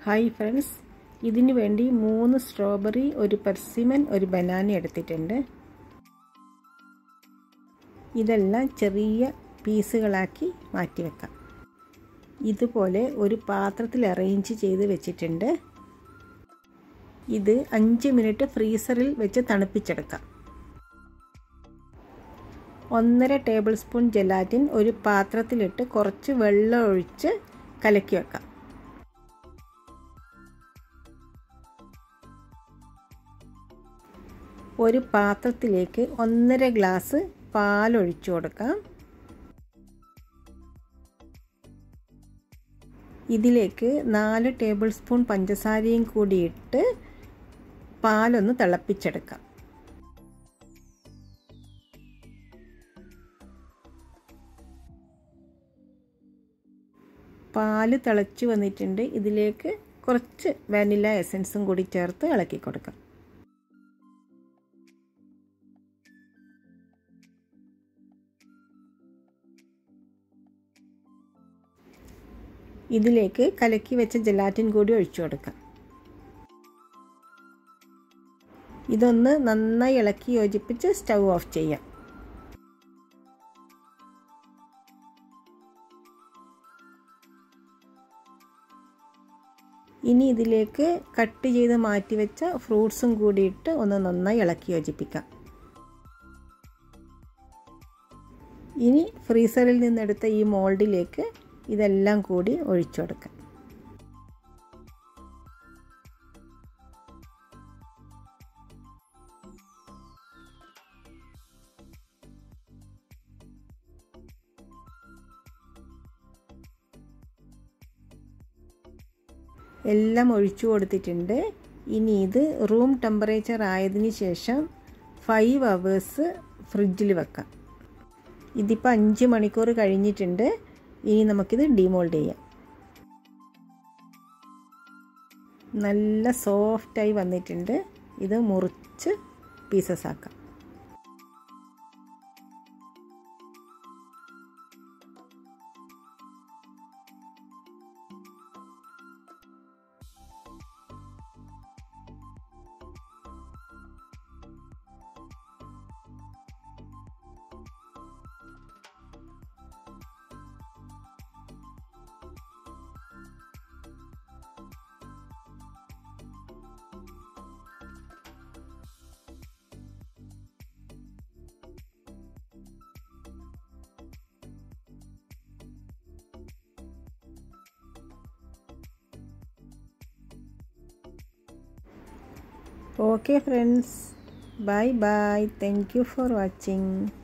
hi friends ഇതിനു വേണ്ടി മൂന്ന് സ്ട്രോബെറി ഒരു പെർസിമൻ ഒരു ബനാന എടുത്തിട്ടുണ്ട് ഇതെല്ലാം ചെറിയ പീസുകളാക്കി മാറ്റി വെക്കാം ഇതുപോലെ ഒരു പാത്രത്തിൽ അറേഞ്ച് ചെയ്ത് വെച്ചിട്ടുണ്ട് ഇത് അഞ്ച് മിനിറ്റ് ഫ്രീസറിൽ വെച്ച് തണുപ്പിച്ചെടുക്കാം ഒന്നര ടേബിൾ സ്പൂൺ ജെലാറ്റിൻ ഒരു പാത്രത്തിലിട്ട് കുറച്ച് വെള്ളം ഒഴിച്ച് കലക്കി വെക്കാം ഒരു പാത്രത്തിലേക്ക് ഒന്നര ഗ്ലാസ് പാലൊഴിച്ചു കൊടുക്കാം ഇതിലേക്ക് നാല് ടേബിൾ സ്പൂൺ പഞ്ചസാരയും കൂടി ഇട്ട് പാലൊന്ന് തിളപ്പിച്ചെടുക്കാം പാല് തിളച്ച് വന്നിട്ടുണ്ട് ഇതിലേക്ക് കുറച്ച് വാനില എസൻസും കൂടി ചേർത്ത് ഇളക്കി കൊടുക്കാം ഇതിലേക്ക് കലക്കി വെച്ച ജലാറ്റിൻ കൂടി ഒഴിച്ചു കൊടുക്കാം ഇതൊന്ന് നന്നായി ഇളക്കി യോജിപ്പിച്ച് സ്റ്റൗ ഓഫ് ചെയ്യാം ഇനി ഇതിലേക്ക് കട്ട് ചെയ്ത് മാറ്റി വെച്ച ഫ്രൂട്ട്സും കൂടിയിട്ട് ഒന്ന് നന്നായി ഇളക്കി യോജിപ്പിക്കാം ഇനി ഫ്രീസറിൽ നിന്നെടുത്ത ഈ മോൾഡിലേക്ക് ഇതെല്ലാം കൂടി ഒഴിച്ചു കൊടുക്കാം എല്ലാം ഒഴിച്ചു കൊടുത്തിട്ടുണ്ട് ഇനി ഇത് റൂം ടെമ്പറേച്ചർ ആയതിനു ശേഷം ഫൈവ് അവേഴ്സ് ഫ്രിഡ്ജിൽ വെക്കാം ഇതിപ്പോൾ അഞ്ച് മണിക്കൂർ കഴിഞ്ഞിട്ടുണ്ട് ഇനി നമുക്കിത് ഡിമോൾഡ് ചെയ്യാം നല്ല സോഫ്റ്റായി വന്നിട്ടുണ്ട് ഇത് മുറിച്ച് പീസസ് ആക്കാം okay friends bye bye thank you for watching